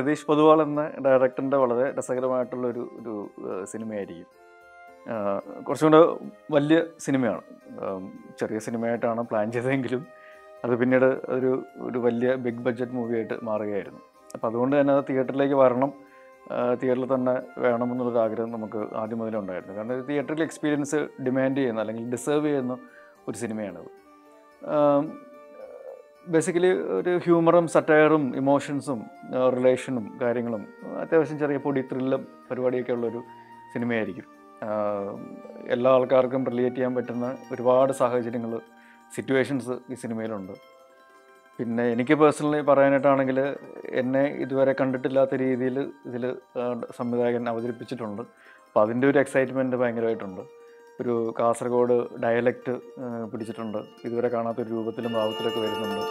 രതീഷ് പൊതുവാൾ എന്ന ഡയറക്ടറിൻ്റെ വളരെ രസകരമായിട്ടുള്ള ഒരു ഒരു ഏഹ്, സിനിമയായിരിക്കും ആഹ്, കുറച്ചും കൂടെ വലിയ സിനിമയാണ് ആം, ചെറിയ സിനിമയായിട്ടാണ് പ്ലാൻ ചെയ്തതെങ്കിലും അത് പിന്നീട് ഒരു ഒരു വലിയ ബിഗ് ബഡ്ജറ്റ് മൂവിയായിട്ട് മാറുകയായിരുന്നു അപ്പോൾ അതുകൊണ്ട് തന്നെ അത് തിയേറ്ററിലേക്ക് വരണം തിയേറ്ററിൽ തന്നെ വേണമെന്നുള്ളൊരു ആഗ്രഹം നമുക്ക് ആദ്യം മുതലേ ഉണ്ടായിരുന്നു കാരണം തിയേറ്ററിൽ എക്സ്പീരിയൻസ് ഡിമാൻഡ് ചെയ്യുന്ന അല്ലെങ്കിൽ ഡിസേർവ് ചെയ്യുന്ന ഒരു സിനിമയാണത് ബേസിക്കലി ഒരു ഹ്യൂമറും സറ്റയറും ഇമോഷൻസും റിലേഷനും കാര്യങ്ങളും അത്യാവശ്യം ചെറിയ പൊടി ത്രില്ലും പരിപാടിയൊക്കെ ഉള്ളൊരു സിനിമയായിരിക്കും ആഹ് എല്ലാ ആൾക്കാർക്കും റിലേറ്റ് ചെയ്യാൻ പറ്റുന്ന ഒരുപാട് സാഹചര്യങ്ങൾ സിറ്റുവേഷൻസ് ഈ സിനിമയിലുണ്ട് പിന്നെ എനിക്ക് പേഴ്സണലി പറയാനായിട്ടാണെങ്കിൽ എന്നെ ഇതുവരെ കണ്ടിട്ടില്ലാത്ത രീതിയിൽ ഇതിൽ സംവിധായകൻ അവതരിപ്പിച്ചിട്ടുണ്ട് അപ്പോൾ അതിൻ്റെ ഒരു എക്സൈറ്റ്മെൻറ്റ് ഭയങ്കരമായിട്ടുണ്ട് ഒരു കാസർഗോഡ് ഡയലക്റ്റ് പിടിച്ചിട്ടുണ്ട് ഇതുവരെ കാണാത്ത ഒരു രൂപത്തിലും ഭാവത്തിലൊക്കെ വരുന്നുണ്ട്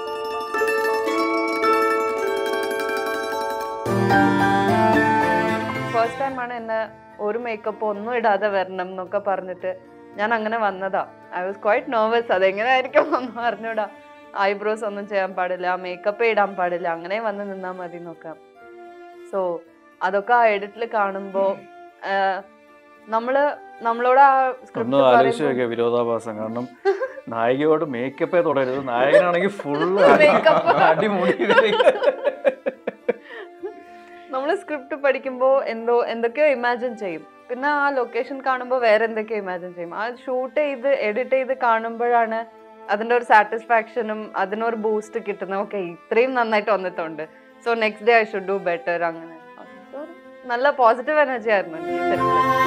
ഫസ്റ്റ് ടൈമാണ് എന്നെ ഒരു മേക്കപ്പ് ഒന്നും ഇടാതെ വരണം എന്നൊക്കെ പറഞ്ഞിട്ട് ഞാൻ അങ്ങനെ വന്നതാ ഐ വാസ് ക്വൈറ്റ് നെർവസ് അതെങ്ങനെയായിരിക്കും ഒന്നും അറിഞ്ഞൂടാ ഐബ്രോസ് ഒന്നും ചെയ്യാൻ പാടില്ല മേക്കപ്പ് ഇടാൻ പാടില്ല അങ്ങനെ വന്ന് നിന്നാൽ മതി എന്നൊക്കെ സോ അതൊക്കെ ആ എഡിറ്റിൽ കാണുമ്പോൾ നമ്മള് നമ്മളോട് ആ ഒന്ന് സ്ക്രിപ്റ്റ് ആലോചിച്ച് നോക്കിയ വിരോധാഭാസം കാരണം നായികയോട് മേക്കപ്പേ തുടരുത് നായകനാണെങ്കിൽ ഫുള്ള് Makeup. അടിമുടി നമ്മൾ സ്ക്രിപ്റ്റ് പഠിക്കുമ്പോൾ എന്തോ എന്തൊക്കെയോ ഇമാജിൻ ചെയ്യും പിന്നെ ആ ലൊക്കേഷൻ കാണുമ്പോൾ വേറെ എന്തൊക്കെയോ ഇമാജിൻ ചെയ്യും ആ ഷൂട്ട് ചെയ്ത് എഡിറ്റ് ചെയ്ത് കാണുമ്പോഴാണ് അതിന്റെ ഒരു സാറ്റിസ്ഫാക്ഷനും അതിനൊരു ബൂസ്റ്റ് കിട്ടുന്നത് ഓക്കെ ഇത്രയും നന്നായിട്ട് വന്നിട്ടുണ്ട് so next day I should do better അങ്ങനെ So, നല്ല പോസിറ്റീവ് എനർജി ആയിരുന്നു എനിക്ക് ശരിക്കും